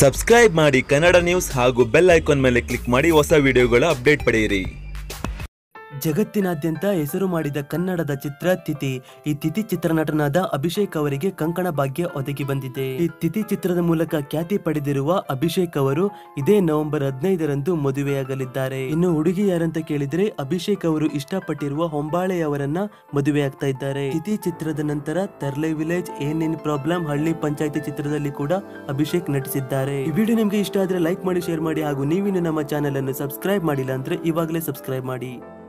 subscribe ಮಾಡಿ Kannada news ಹಾಗೂ bell icon ಮೇಲೆ ಕ್ಲಿಕ್ ಮಾಡಿ ಹೊಸ ವಿಡಿಯೋಗಳ ಅಪ್ಡೇಟ್ ಪಡೆಯಿರಿ ಜಗತ್ತಿನಾದ್ಯಂತ ಹೆಸರು ಮಾಡಿದ ಕನ್ನಡದ ಚಿತ್ರ ತಿಥಿ ಈ ತಿಥಿ ಚಿತ್ರನಟನಾದ ಅಭಿಷೇಕ್ ಅವರಿಗೆ ಕಂಕಣ ಭಾಗ್ಯ ಒದಗಿ ಬಂದಿದೆ ಈ ತಿಥಿ ಚಿತ್ರದ ಮೂಲಕ ಖ್ಯಾತಿ ಪಡೆದಿರುವ ಅಭಿಷೇಕ್ ಅವರು ಇದೇ ನವೆಂಬರ್ ಹದಿನೈದರಂದು ಮದುವೆಯಾಗಲಿದ್ದಾರೆ ಇನ್ನು ಹುಡುಗಿ ಯಾರಂತ ಕೇಳಿದ್ರೆ ಅಭಿಷೇಕ್ ಅವರು ಇಷ್ಟಪಟ್ಟಿರುವ ಹೊಂಬಾಳೆ ಅವರನ್ನ ಮದುವೆಯಾಗ್ತಾ ಇದ್ದಾರೆ ತಿಥಿ ಚಿತ್ರದ ನಂತರ ತರ್ಲೆ ವಿಲೇಜ್ ಏನೇನ್ ಪ್ರಾಬ್ಲಮ್ ಹಳ್ಳಿ ಪಂಚಾಯತಿ ಚಿತ್ರದಲ್ಲಿ ಕೂಡ ಅಭಿಷೇಕ್ ನಟಿಸಿದ್ದಾರೆ ಈ ವಿಡಿಯೋ ನಿಮ್ಗೆ ಇಷ್ಟ ಆದ್ರೆ ಲೈಕ್ ಮಾಡಿ ಶೇರ್ ಮಾಡಿ ಹಾಗೂ ನೀವಿನ್ನು ನಮ್ಮ ಚಾನೆಲ್ ಅನ್ನು ಸಬ್ಸ್ಕ್ರೈಬ್ ಮಾಡಿಲ್ಲ ಅಂದ್ರೆ ಇವಾಗಲೇ ಸಬ್ಸ್ಕ್ರೈಬ್ ಮಾಡಿ